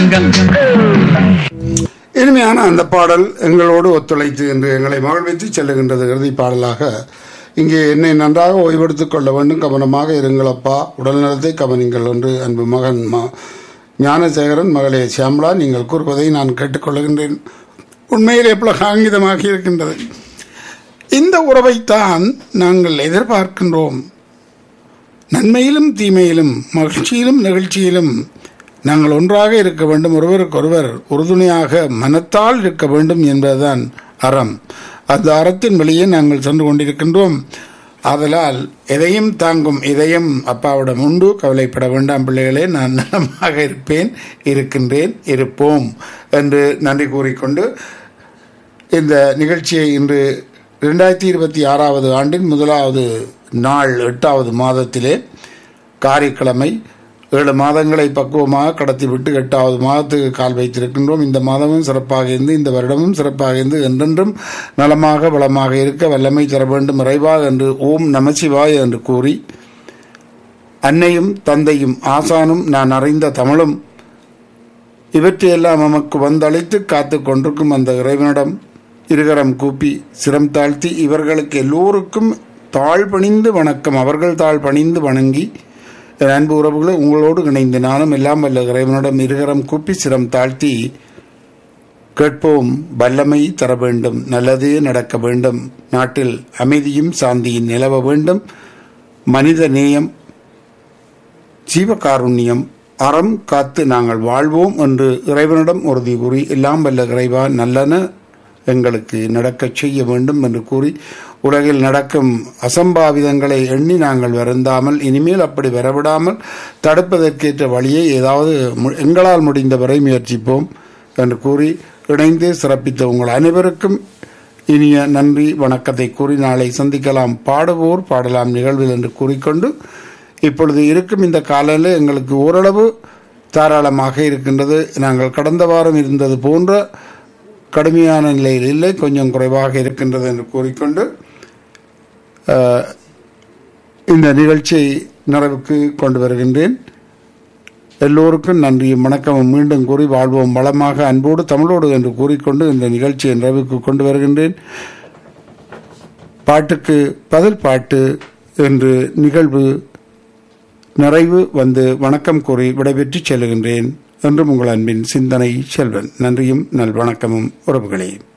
இனிமையான அந்த பாடல் எங்களோடு ஒத்துழைத்து என்று எங்களை மகிழ்வித்து செல்லுகின்றது இறுதி பாடலாக இங்கே என்னை நன்றாக ஓய்வெடுத்துக் கொள்ள வேண்டும் கவனமாக இருங்களப்பா உடல்நலத்தை கவனிங்கள் என்று அன்பு மகன் ம- ஞானசேகரன் மகளே சியாமலா நீங்கள் கூறுவதை நான் கேட்டுக்கொள்கின்றேன் உண்மையில் எவ்வளவு ஆங்கிதமாக இருக்கின்றது இந்த உறவைத்தான் நாங்கள் எதிர்பார்க்கின்றோம் நன்மையிலும் தீமையிலும் மகிழ்ச்சியிலும் நெகிழ்ச்சியிலும் நாங்கள் ஒன்றாக இருக்க வேண்டும் ஒருவருக்கொருவர் உறுதுணையாக மனத்தால் இருக்க வேண்டும் என்பதுதான் அறம் அந்த அறத்தின் வழியே நாங்கள் சென்று கொண்டிருக்கின்றோம் ஆதலால் எதையும் தாங்கும் இதயம் அப்பாவிடம் உண்டு கவலைப்பட வேண்டாம் பிள்ளைகளே நான் நலமாக இருப்பேன் இருக்கின்றேன் இருப்போம் என்று நன்றி கூறிக்கொண்டு இந்த நிகழ்ச்சியை இன்று இரண்டாயிரத்தி இருபத்தி ஆறாவது ஆண்டின் முதலாவது நாள் எட்டாவது மாதத்திலே காரிக்கிழமை ஏழு மாதங்களை பக்குவமாக கடத்திவிட்டு எட்டாவது மாதத்துக்கு கால் வைத்திருக்கின்றோம் இந்த மாதமும் சிறப்பாக இருந்து இந்த வருடமும் சிறப்பாக இருந்து என்றென்றும் நலமாக வளமாக இருக்க வல்லமை தர வேண்டும் இறைவா என்று ஓம் நமசிவாய் என்று கூறி அன்னையும் தந்தையும் ஆசானும் நான் அறிந்த தமிழும் இவற்றையெல்லாம் நமக்கு வந்தழைத்து காத்து கொண்டிருக்கும் அந்த இறைவனிடம் இருகரம் கூப்பி சிரம் தாழ்த்தி இவர்களுக்கு எல்லோருக்கும் தாழ் பணிந்து வணக்கம் அவர்கள் தாழ் பணிந்து வணங்கி என் அன்பு உறவுகளை உங்களோடு இணைந்து நானும் எல்லாம் வல்ல இறைவனிடம் இருகரம் கூப்பி சிரம் தாழ்த்தி கேட்போம் வல்லமை தர வேண்டும் நல்லதே நடக்க வேண்டும் நாட்டில் அமைதியும் சாந்தியும் நிலவ வேண்டும் மனித நேயம் ஜீவகாருண்யம் அறம் காத்து நாங்கள் வாழ்வோம் என்று இறைவனிடம் உறுதி கூறி எல்லாம் வல்ல இறைவா நல்லன எங்களுக்கு நடக்கச் செய்ய வேண்டும் என்று கூறி உலகில் நடக்கும் அசம்பாவிதங்களை எண்ணி நாங்கள் வருந்தாமல் இனிமேல் அப்படி வரவிடாமல் தடுப்பதற்கேற்ற வழியை ஏதாவது மு- எங்களால் முடிந்தவரை முயற்சிப்போம் என்று கூறி இணைந்து சிறப்பித்த உங்கள் அனைவருக்கும் இனிய நன்றி வணக்கத்தை கூறி நாளை சந்திக்கலாம் பாடுவோர் பாடலாம் நிகழ்வில் என்று கூறிக்கொண்டு இப்பொழுது இருக்கும் இந்த காலையில் எங்களுக்கு ஓரளவு தாராளமாக இருக்கின்றது நாங்கள் கடந்த வாரம் இருந்தது போன்ற கடுமையான நிலையில் இல்லை கொஞ்சம் குறைவாக இருக்கின்றது என்று கூறிக்கொண்டு அஹ், இந்த நிகழ்ச்சியை நிறைவுக்கு கொண்டு வருகின்றேன் எல்லோருக்கும் நன்றியும் வணக்கமும் மீண்டும் கூறி வாழ்வோம் வளமாக அன்போடு தமிழோடு என்று கூறிக்கொண்டு இந்த நிகழ்ச்சியை நிறைவுக்கு கொண்டு வருகின்றேன் பாட்டுக்கு பதில் பாட்டு என்று நிகழ்வு நிறைவு வந்து வணக்கம் கூறி விடைபெற்று செல்லுகின்றேன் என்றும் உங்கள் அன்பின் சிந்தனை செல்வன் நன்றியும் நல்வணக்கமும் உறவுகளே